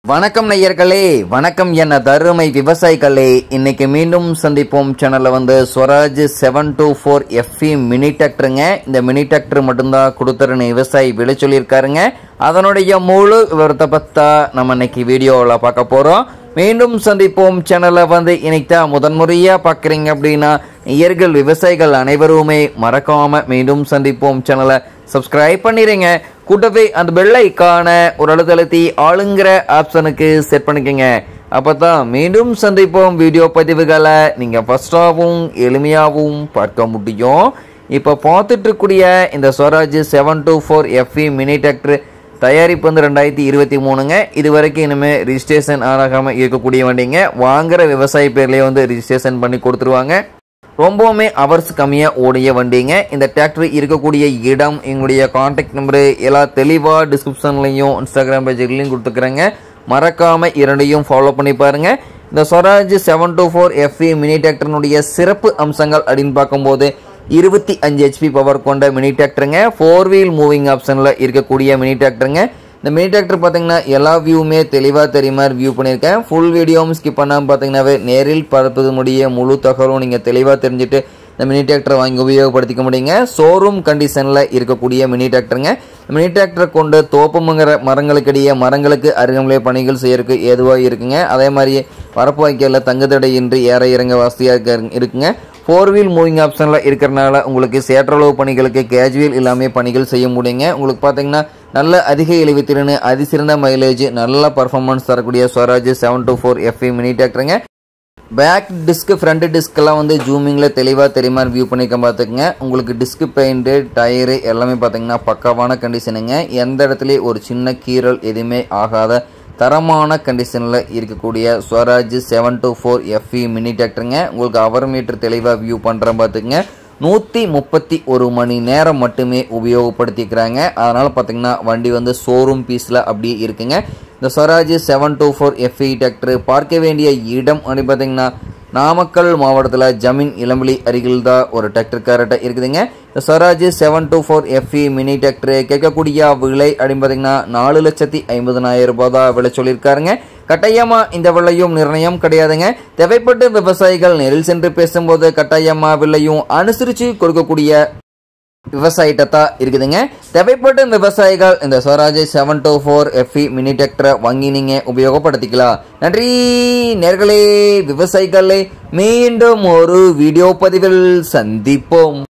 வணக்கம் நேயர்களே வணக்கம் என்ன தருமை விவசாயிகளே இன்னைக்கு மீண்டும் சந்திப்போம் சேனல்ல வந்து Swaraj seven two four FE mini டிராக்டருங்க இந்த மினி டிராக்டர் மட்டும்தான் கொடுத்துருன்னு விவசாயி விலை சொல்லியிருக்காருங்க அதனுடைய முழு விவரத்தை பத்தா நம்ம இன்னைக்கு வீடியோவில் பார்க்க போறோம் மீண்டும் சந்திப்போம் சேனலை வந்து இன்னைக்கு தான் முதன்முறையா பார்க்குறீங்க அப்படின்னா இயர்கள் விவசாயிகள் அனைவருமே மறக்காம மீண்டும் சந்திப்போம் சேனலை சப்ஸ்கிரைப் பண்ணிடுங்க கூட்டவே அந்த பெல் ஐக்கான ஒரு அழுத்தழுத்தி ஆளுங்கிற ஆப்ஷனுக்கு செட் பண்ணிக்கோங்க அப்போ தான் மீண்டும் சந்திப்போம் வீடியோ பதிவுகளை நீங்கள் ஃபஸ்ட்டாகவும் எளிமையாகவும் பார்க்க முடியும் இப்போ பார்த்துட்டு இருக்கக்கூடிய இந்த Swaraj seven two four FE mini tractor தயாரிப்பு வந்து ரெண்டாயிரத்தி இருபத்தி மூணுங்க இது வரைக்கும் இனிமேல் ரிஜிஸ்ட்ரேஷன் ஆகாமல் இருக்கக்கூடிய வண்டிங்க வாங்குற விவசாயி பேர்லேயே வந்து ரிஜிஸ்ட்ரேஷன் பண்ணி கொடுத்துருவாங்க ரொம்பவுமே அவர்ஸ் கம்மியாக ஓடிய வண்டிங்க இந்த டிராக்டர் இருக்கக்கூடிய இடம் எங்களுடைய காண்டாக்ட் நம்பரு எல்லாம் தெளிவாக டிஸ்கிரிப்ஷன்லையும் இன்ஸ்டாகிராம் பேஜ்லையும் கொடுத்துக்கிறேங்க மறக்காம இரண்டையும் ஃபாலோ பண்ணி பாருங்க இந்த Swaraj seven two four FE mini டிராக்டர்னுடைய சிறப்பு அம்சங்கள் அப்படின்னு பார்க்கும்போது இருபத்தி அஞ்சு ஹெச்பி பவர் கொண்ட மினி டிராக்டருங்க ஃபோர் வீல் மூவிங் ஆப்ஷனில் இருக்கக்கூடிய மினி டிராக்டருங்க இந்த மினி டிராக்டர் பார்த்தீங்கன்னா எல்லா வியூவுமே தெளிவாக தெரியும் மாதிரி வியூ பண்ணியிருக்கேன் ஃபுல் வீடியோவும் ஸ்கிப் பண்ணாமல் பார்த்தீங்கன்னாவே நேரில் பார்ப்பது முடிய முழு தகவலும் நீங்கள் தெளிவாக தெரிஞ்சுட்டு இந்த மினி டிராக்டரை வாங்கி உபயோகப்படுத்திக்க முடியுங்க ஷோரூம் கண்டிஷனில் இருக்கக்கூடிய மினி டிராக்டருங்க மினி டிராக்டரை கொண்டு தோப்புங்கிற மரங்களுக்கிடையே மரங்களுக்கு அருகம்புலே பணிகள் செய்யறதுக்கு ஏதுவாக இருக்குங்க அதே மாதிரி வரப்பு வாய்க்காலில் தங்குதடையின்றி ஏற இறங்க வசதியாக இருக்குங்க ஃபோர் வீல் மூவிங் ஆப்ஷனில் இருக்கிறனால உங்களுக்கு சேற்றளவு பணிகளுக்கு கேஜுவல் இல்லாமல் பணிகள் செய்ய முடியுங்க உங்களுக்கு பார்த்தீங்கன்னா நல்ல அதிக இழிவுத்திறன் அதிசிறந்த மைலேஜ் நல்ல பர்ஃபார்மன்ஸ் தரக்கூடிய Swaraj seven two four FE mini டிராக்டருங்க பேக் டிஸ்க் ஃப்ரண்ட் டிஸ்க்கெல்லாம் வந்து ஜூமிங்கில் தெளிவாக தெரியுமா வியூ பண்ணிக்க பார்த்துக்குங்க உங்களுக்கு டிஸ்க் பெயிண்ட்டு டயரு எல்லாமே பார்த்தீங்கன்னா பக்காவான கண்டிஷனுங்க எந்த இடத்துலையும் ஒரு சின்ன கீறல் எதுவுமே ஆகாத தரமான கண்டிஷனில் இருக்கக்கூடிய Swaraj seven two four FE mini டிராக்டருங்க உங்களுக்கு அவர் மீட்டர் தெளிவாக வியூ பண்ணுறேன் பார்த்துக்குங்க நூற்றி முப்பத்தி ஒரு மணி நேரம் மட்டுமே உபயோகப்படுத்திக்கிறாங்க அதனால் பார்த்தீங்கன்னா வண்டி வந்து ஷோரூம் பீஸில் அப்படியே இருக்குங்க இந்த Swaraj seven two four FE tractor பார்க்க வேண்டிய இடம் அப்படின்னு பார்த்தீங்கன்னா நாமக்கல் மாவட்டத்தில் ஜமீன் இளம்பிலி அருகில் தான் ஒரு டிராக்டர் கேரட்டை இருக்குதுங்க இந்த Swaraj seven two four FE mini tractor கேட்கக்கூடிய விலை அப்படின்னு பார்த்தீங்கன்னா நாலு லட்சத்தி ஐம்பதனாயிரம் ரூபாய் தான் விலை சொல்லியிருக்காருங்க கட்டாயமா இந்த விலையும் நிர்ணயம் கிடையாதுங்க தேவைப்பட்ட விவசாயிகள் நேரில் சென்று பேசும்போது கட்டாயமா விலையும் அனுசரித்து கொடுக்கக்கூடிய விவசாயிட்ட தான் இருக்குதுங்க தேவைப்பட்ட விவசாயிகள் இந்த Swaraj seven two four FE mini டிராக்டரை வாங்கி நீங்க உபயோகப்படுத்திக்கலாம் நன்றி நேர்களே விவசாயிகளே மீண்டும் ஒரு வீடியோ பதிவில் சந்திப்போம்